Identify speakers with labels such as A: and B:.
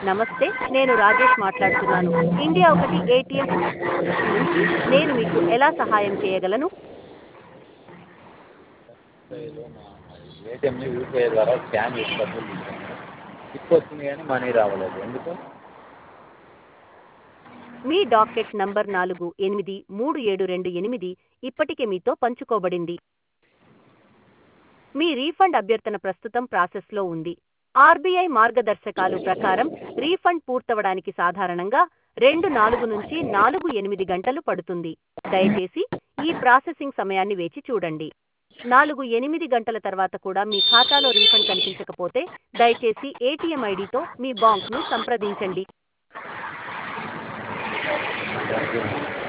A: నమస్తే నేను రాజేష్ మాట్లాడుతున్నాను ఇండియా ఒకటి ఏటీఎం నుంచి నేను మీకు ఎలా సహాయం చేయగలను
B: ఏటీఎంని యూపీఐ ద్వారా స్కాన్ చేసి డబ్బులు తీసుకున్నాను టిప్ వచ్చింది కానీ మనీ రావలేదు ఎందుకు
A: మీ డాకెట్ నంబర్ నాలుగు ఎనిమిది మూడు ఏడు రెండు ఎనిమిది ఇప్పటికే మీతో పంచుకోబడింది మీ రీఫండ్ అభ్యర్థన ప్రస్తుతం ప్రాసెస్లో ఉంది ఆర్బీఐ మార్గదర్శకాలు ప్రకారం రీఫండ్ పూర్తవడానికి సాధారణంగా రెండు నాలుగు నుంచి నాలుగు ఎనిమిది గంటలు పడుతుంది దయచేసి ఈ ప్రాసెసింగ్ సమయాన్ని వేచి చూడండి నాలుగు ఎనిమిది గంటల తర్వాత కూడా మీ ఖాతాలో రీఫండ్ కనిపించకపోతే దయచేసి ఏటీఎం ఐడితో మీ బాంక్ను సంప్రదించండి
B: థ్యాంక్ యూ